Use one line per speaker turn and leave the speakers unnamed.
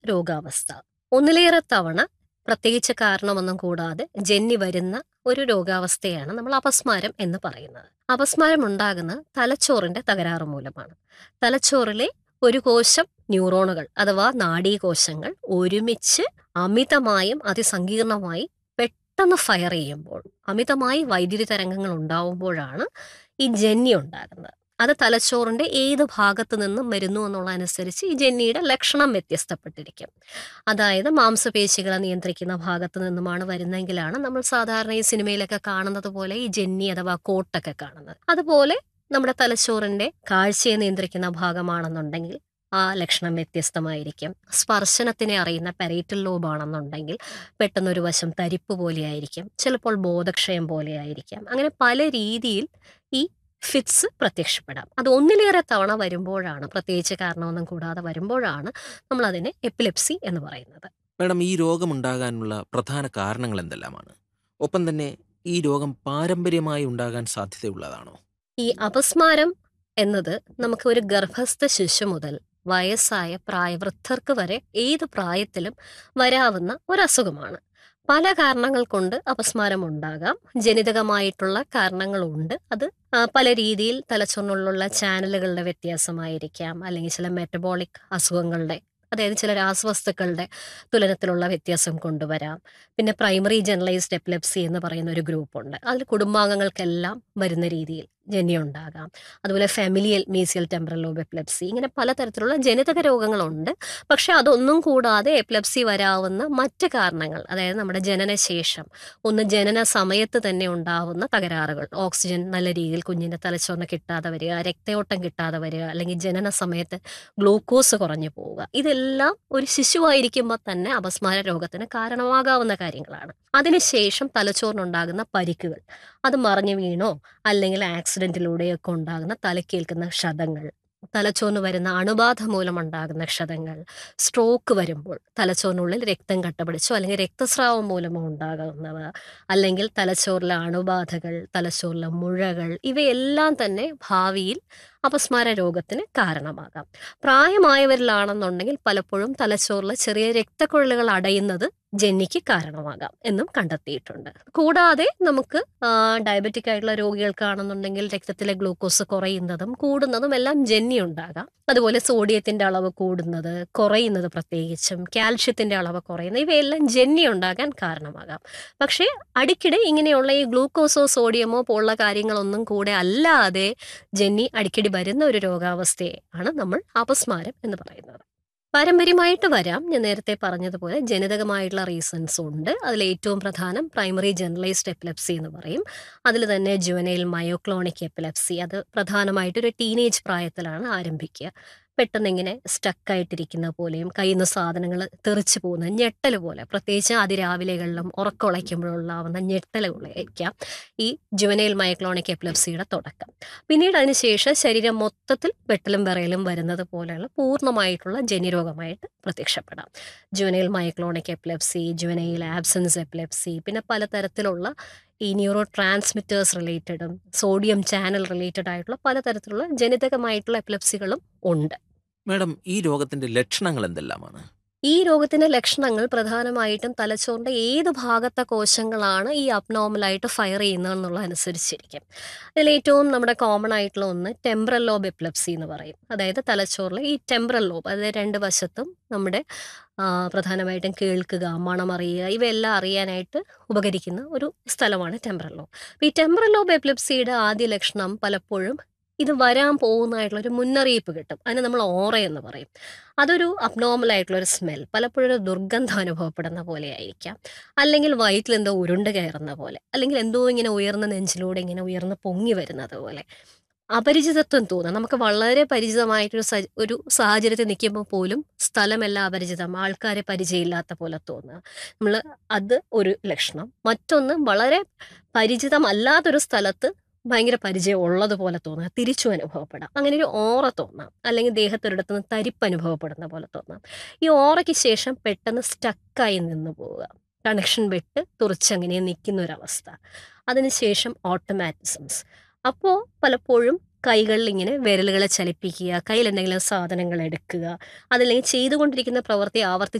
രോഗാവസ്ഥ ഒന്നിലേറെ തവണ പ്രത്യേകിച്ച് കാരണമൊന്നും കൂടാതെ ജന്നി വരുന്ന ഒരു രോഗാവസ്ഥയാണ് നമ്മൾ അപസ്മാരം എന്ന് പറയുന്നത് അപസ്മാരം ഉണ്ടാകുന്നത് തലച്ചോറിന്റെ തകരാറ് മൂലമാണ് തലച്ചോറിലെ ഒരു കോശം ന്യൂറോണുകൾ അഥവാ നാഡീകോശങ്ങൾ ഒരുമിച്ച് അമിതമായും അതിസങ്കീർണമായി പെട്ടെന്ന് ഫയർ ചെയ്യുമ്പോൾ അമിതമായി വൈദ്യുതി തരംഗങ്ങൾ ഉണ്ടാവുമ്പോഴാണ് ഈ ജന്നി ഉണ്ടാകുന്നത് അത് തലച്ചോറിന്റെ ഏത് ഭാഗത്ത് നിന്നും വരുന്നു എന്നുള്ളതനുസരിച്ച് ഈ ജന്നിയുടെ ലക്ഷണം വ്യത്യസ്തപ്പെട്ടിരിക്കും അതായത് മാംസപേശികളെ നിയന്ത്രിക്കുന്ന ഭാഗത്ത് നിന്നുമാണ് വരുന്നെങ്കിലാണ് നമ്മൾ സാധാരണ ഈ സിനിമയിലൊക്കെ കാണുന്നത് പോലെ ഈ ജന്നി അഥവാ കോട്ടൊക്കെ കാണുന്നത് അതുപോലെ നമ്മുടെ തലച്ചോറിന്റെ കാഴ്ചയെ നിയന്ത്രിക്കുന്ന ഭാഗമാണെന്നുണ്ടെങ്കിൽ ആ ലക്ഷണം വ്യത്യസ്തമായിരിക്കും സ്പർശനത്തിനെ അറിയുന്ന പെരേറ്റൽ ലോബാണെന്നുണ്ടെങ്കിൽ പെട്ടെന്നൊരു വശം തരിപ്പ് പോലെയായിരിക്കും ചിലപ്പോൾ ബോധക്ഷയം പോലെയായിരിക്കാം അങ്ങനെ പല രീതിയിൽ ഈ ഫിറ്റ്സ് പ്രത്യക്ഷപ്പെടാം അത് ഒന്നിലേറെ തവണ വരുമ്പോഴാണ് പ്രത്യേകിച്ച് കാരണമൊന്നും കൂടാതെ വരുമ്പോഴാണ് നമ്മൾ അതിനെ എപ്പിലെപ്സി എന്ന് പറയുന്നത്
മാഡം ഈ രോഗമുണ്ടാകാനുള്ള പ്രധാന കാരണങ്ങൾ എന്തെല്ലാമാണ് ഒപ്പം തന്നെ ഈ രോഗം പാരമ്പര്യമായി ഉണ്ടാകാൻ സാധ്യതയുള്ളതാണോ
ഈ അപസ്മാരം എന്നത് നമുക്ക് ഒരു ഗർഭസ്ഥ ശിശു മുതൽ വയസ്സായ പ്രായവൃദ്ധർക്ക് വരെ ഏത് പ്രായത്തിലും വരാവുന്ന ഒരു അസുഖമാണ് പല കാരണങ്ങൾ കൊണ്ട് അപസ്മാരം ഉണ്ടാകാം ജനിതകമായിട്ടുള്ള കാരണങ്ങളുണ്ട് അത് ആ, പല രീതിയിൽ തലച്ചോറിനുള്ളിലുള്ള ചാനലുകളുടെ വ്യത്യാസമായിരിക്കാം അല്ലെങ്കിൽ ചില മെറ്റബോളിക് അസുഖങ്ങളുടെ അതായത് ചില രാസവസ്തുക്കളുടെ തുലനത്തിലുള്ള വ്യത്യാസം കൊണ്ടുവരാം പിന്നെ പ്രൈമറി ജനറലൈസ്ഡ് എപ്പിലെപ്സി എന്ന് പറയുന്ന ഒരു ഗ്രൂപ്പുണ്ട് അതിൽ കുടുംബാംഗങ്ങൾക്കെല്ലാം വരുന്ന രീതിയിൽ ജന്യം ഉണ്ടാകാം അതുപോലെ familial mesial temporal lobe epilepsy ഇങ്ങനെ പലതരത്തിലുള്ള ജനിതക രോഗങ്ങളുണ്ട് പക്ഷെ അതൊന്നും കൂടാതെ എപ്പിലെപ്സി വരാവുന്ന മറ്റ് കാരണങ്ങൾ അതായത് നമ്മുടെ ജനനശേഷം ഒന്ന് ജനന സമയത്ത് തന്നെ ഉണ്ടാവുന്ന തകരാറുകൾ ഓക്സിജൻ നല്ല രീതിയിൽ കുഞ്ഞിന്റെ തലച്ചോറിന് കിട്ടാതെ വരിക രക്തയോട്ടം കിട്ടാതെ വരിക അല്ലെങ്കിൽ ജനന സമയത്ത് ഗ്ലൂക്കോസ് കുറഞ്ഞു പോവുക ഇതെല്ലാം ഒരു ശിശുവായിരിക്കുമ്പോൾ തന്നെ അപസ്മാര രോഗത്തിന് കാരണമാകാവുന്ന കാര്യങ്ങളാണ് അതിനുശേഷം തലച്ചോറിനുണ്ടാകുന്ന പരിക്കുകൾ അത് മറിഞ്ഞു വീണോ അല്ലെങ്കിൽ ആക്സിഡന്റിലൂടെയൊക്കെ ഉണ്ടാകുന്ന തലക്കേൽക്കുന്ന ക്ഷതങ്ങൾ തലച്ചോറിന് വരുന്ന അണുബാധ മൂലമുണ്ടാകുന്ന ക്ഷതങ്ങൾ സ്ട്രോക്ക് വരുമ്പോൾ തലച്ചോറിനുള്ളിൽ രക്തം കട്ടപിടിച്ചോ അല്ലെങ്കിൽ രക്തസ്രാവം മൂലമോ ഉണ്ടാകുന്നവ അല്ലെങ്കിൽ തലച്ചോറിലെ അണുബാധകൾ തലച്ചോറിലെ മുഴകൾ ഇവയെല്ലാം തന്നെ ഭാവിയിൽ അപസ്മാര രോഗത്തിന് കാരണമാകാം പ്രായമായവരിലാണെന്നുണ്ടെങ്കിൽ പലപ്പോഴും തലച്ചോറിലെ ചെറിയ രക്തക്കുഴലുകൾ അടയുന്നത് ജന്നിക്ക് കാരണമാകാം എന്നും കണ്ടെത്തിയിട്ടുണ്ട് കൂടാതെ നമുക്ക് ഡയബറ്റിക് ആയിട്ടുള്ള രോഗികൾക്കാണെന്നുണ്ടെങ്കിൽ രക്തത്തിലെ ഗ്ലൂക്കോസ് കുറയുന്നതും കൂടുന്നതും എല്ലാം ജന്നി ഉണ്ടാകാം അതുപോലെ സോഡിയത്തിന്റെ അളവ് കൂടുന്നത് കുറയുന്നത് പ്രത്യേകിച്ചും കാൽഷ്യത്തിന്റെ അളവ് കുറയുന്നത് ഇവയെല്ലാം ജന്നി ഉണ്ടാകാൻ കാരണമാകാം പക്ഷേ അടിക്കടി ഇങ്ങനെയുള്ള ഈ ഗ്ലൂക്കോസോ സോഡിയമോ പോലുള്ള കാര്യങ്ങളൊന്നും കൂടെ അല്ലാതെ ജന്നി അടിക്കടി വരുന്ന ഒരു രോഗാവസ്ഥയെ ആണ് നമ്മൾ അപസ്മാരം എന്ന് പറയുന്നത് പാരമ്പര്യമായിട്ട് വരാം ഞാൻ നേരത്തെ പറഞ്ഞതുപോലെ ജനിതകമായിട്ടുള്ള റീസൺസ് ഉണ്ട് അതിൽ ഏറ്റവും പ്രധാനം പ്രൈമറി ജനറലൈസ്ഡ് എപ്പിലെപ്സി എന്ന് പറയും അതിൽ തന്നെ ജുവനൈൽ മയോക്ലോണിക് എപ്പിലെപ്സി അത് പ്രധാനമായിട്ട് ഒരു ടീനേജ് പ്രായത്തിലാണ് ആരംഭിക്കുക പെട്ടെന്ന് ഇങ്ങനെ സ്റ്റക്കായിട്ടിരിക്കുന്ന പോലെയും കയ്യിൽ നിന്ന് സാധനങ്ങൾ തെറിച്ചു പോകുന്ന ഞെട്ടൽ പോലെ പ്രത്യേകിച്ച് അതിരാവിലെകളിലും ഉറക്കമുളയ്ക്കുമ്പോഴുള്ളാവുന്ന ഞെട്ടലുകളായിരിക്കാം ഈ ജുവനൈൽ മൈക്ലോണിക് എപ്പിലെപ്സിയുടെ തുടക്കം പിന്നീട് അതിനുശേഷം ശരീരം മൊത്തത്തിൽ വെട്ടലും വിറയലും വരുന്നത് പോലെയുള്ള പൂർണ്ണമായിട്ടുള്ള ജനിരോഗമായിട്ട് പ്രത്യക്ഷപ്പെടാം juvenile myoclonic epilepsy juvenile absence epilepsy പിന്നെ പലതരത്തിലുള്ള ഈ ന്യൂറോ ട്രാൻസ്മിറ്റേഴ്സ് റിലേറ്റഡും സോഡിയം ചാനൽ റിലേറ്റഡ് ആയിട്ടുള്ള പലതരത്തിലുള്ള ജനിതകമായിട്ടുള്ള എപ്പിലെപ്സികളും ഉണ്ട്
മാഡം ഈ രോഗത്തിന്റെ ലക്ഷണങ്ങൾ എന്തെല്ലാമാണ്
ഈ രോഗത്തിന്റെ ലക്ഷണങ്ങൾ പ്രധാനമായിട്ടും തലച്ചോറിന്റെ ഏത് ഭാഗത്തെ കോശങ്ങളാണ് ഈ അബ്നോർമലായിട്ട് ഫയർ ചെയ്യുന്നത് എന്നുള്ളതനുസരിച്ചിരിക്കും അതിൽ ഏറ്റവും നമ്മുടെ കോമൺ ആയിട്ടുള്ള ഒന്ന് ടെമ്പറൽ ലോബ് എപ്പിലെപ്സി എന്ന് പറയും അതായത് തലച്ചോറിലെ ഈ ടെമ്പറൽ ലോബ് അതായത് രണ്ട് വശത്തും നമ്മുടെ ആ, പ്രധാനമായിട്ടും കേൾക്കുക മണമറിയുക ഇവയെല്ലാം അറിയാനായിട്ട് ഉപകരിക്കുന്ന ഒരു സ്ഥലമാണ് ടെമ്പറൽ ലോബ് അപ്പോൾ ഈ ടെമ്പറൽ ലോബ് എപ്പിലെപ്സിയുടെ ആദ്യ ലക്ഷണം പലപ്പോഴും ഇത് വരാൻ പോകുന്നതായിട്ടുള്ള ഒരു മുന്നറിയിപ്പ് കിട്ടും അതിന് നമ്മൾ ഓറ എന്ന് പറയും അതൊരു അബ്നോർമൽ ആയിട്ടുള്ള ഒരു സ്മെൽ പലപ്പോഴും ഒരു ദുർഗന്ധം അനുഭവപ്പെടുന്ന പോലെ ആയിരിക്കാം അല്ലെങ്കിൽ വയറ്റിൽ എന്തോ ഉരുണ്ട് കയറുന്ന പോലെ അല്ലെങ്കിൽ എന്തോ ഇങ്ങനെ ഉയർന്ന നെഞ്ചിലൂടെ ഇങ്ങനെ ഉയർന്ന് പൊങ്ങി വരുന്നത് പോലെ അപരിചിതത്വം തോന്നുക നമുക്ക് വളരെ പരിചിതമായിട്ടൊരു സ ഒരു സാഹചര്യത്തിൽ നിൽക്കുമ്പോൾ പോലും സ്ഥലമെല്ലാം അപരിചിതം ആൾക്കാരെ പരിചയമില്ലാത്ത പോലെ തോന്നുക നമ്മൾ അത് ഒരു ലക്ഷണം മറ്റൊന്ന് വളരെ പരിചിതമല്ലാത്തൊരു സ്ഥലത്ത് ഭയങ്കര പരിചയം ഉള്ളതുപോലെ തോന്നുക തിരിച്ചു അനുഭവപ്പെടാം അങ്ങനെ ഒരു ഓറ തോന്നാം അല്ലെങ്കിൽ ദേഹത്തൊരിടത്ത് നിന്ന് തരിപ്പ് അനുഭവപ്പെടുന്ന പോലെ തോന്നാം ഈ ഓറയ്ക്ക് ശേഷം പെട്ടെന്ന് സ്റ്റക്കായി നിന്ന് പോവുക കണക്ഷൻ വിട്ട് തുറച്ചങ്ങനെ നിൽക്കുന്ന ഒരവസ്ഥ അതിനുശേഷം ഓട്ടോമാറ്റിസംസ് അപ്പോൾ പലപ്പോഴും കൈകളിൽ ഇങ്ങനെ വിരലുകളെ ചലിപ്പിക്കുക കയ്യിൽ എന്തെങ്കിലും സാധനങ്ങൾ എടുക്കുക അതല്ലെങ്കിൽ ചെയ്തുകൊണ്ടിരിക്കുന്ന പ്രവൃത്തി ആവർത്തിച്ച്